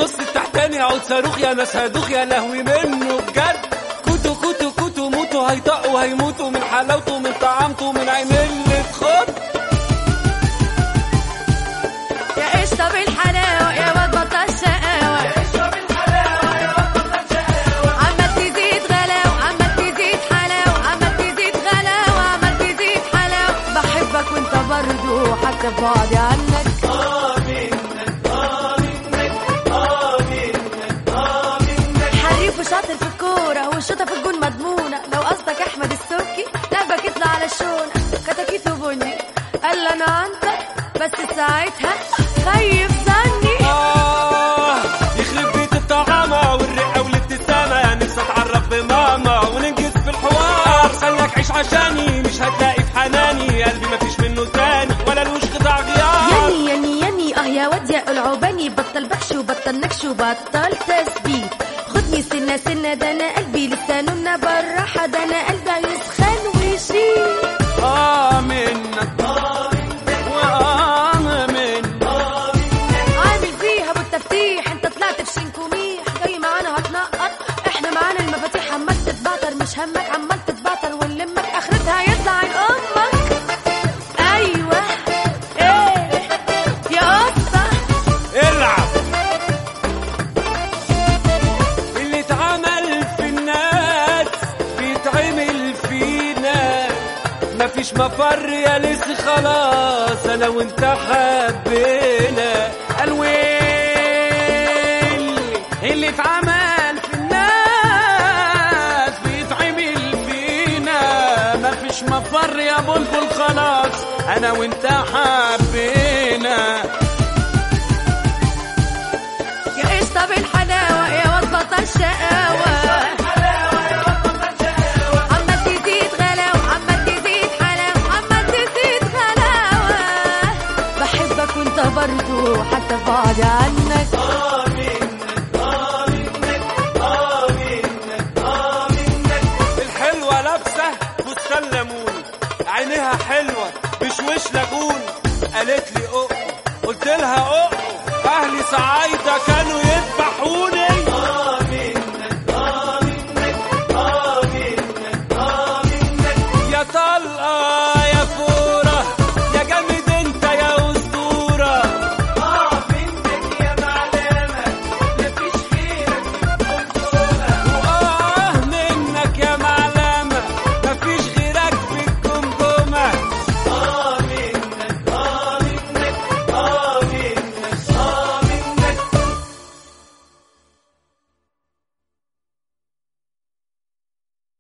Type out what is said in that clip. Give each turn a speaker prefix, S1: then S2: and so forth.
S1: النص التحتاني عود صاروخ يا ناس هدوخ يا لهوي منه بجد كوتو كوتو كوتو موتو هيطقوا هيموتوا من حلاوته من طعامته من عين اللي تخد
S2: يا قشطة بالحلاوة يا واد بطل شقاوة عمال تزيد غلاوة عمال تزيد حلاوة عمال تزيد غلاوة عمال تزيد حلاوة بحبك وانت برضو حتى بعدي عنك حريف وشاطر في الكورة والشوطة في الجون مضمونة لو قصدك أحمد السبكي لعبك يطلع على الشونة كتاكيت وبني قال لي أنا عنتك بس ساعتها خيب ظني
S1: آه يخرب بيت الطعامة والرقة والابتسامة يا نفسي أتعرف بماما وننجز في الحوار خليك عيش عشاني مش هتلاقي في حناني قلبي مفيش منه تاني ولا لوش قطع غيار
S2: يني يني يني اه يا واد يا العوباني بطل بخش وبطل نكش وبطل تثبيت خدني سنة سنة ده انا قلبي لسانه بالراحة ده انا قلبي يسخن ويشيل
S1: آه منك وآه منك
S2: عامل فيها بالتفتيح انت طلعت في شنكوميح جاي معانا هتنقط احنا معانا المفاتيح عمال تتبعتر مش همك عمال تتبعتر ونلمك اخرتها يطلع عين امك ايوه ايه يا قطه
S1: العب اللي اتعمل في الناس بيتعمل فينا مفيش مفر يا لسه خلاص انا وانت حبينا الويل اللي اتعمل في الناس بيتعمل فينا مفيش مفر يا بلبل خلاص انا وانت حبينا
S2: يا قشطه بالحلاوه يا واد بطل شقاوه عمال تزيد غلاوه عمال تزيد حلاوه عمال تزيد غلاوه بحبك وانت برضو حتى بعد عنك
S1: الحلوة لابسة فستان ليمون عينيها حلوة بشوش لاجون قالت لي أقو قلت لها أقو أهلي سعادة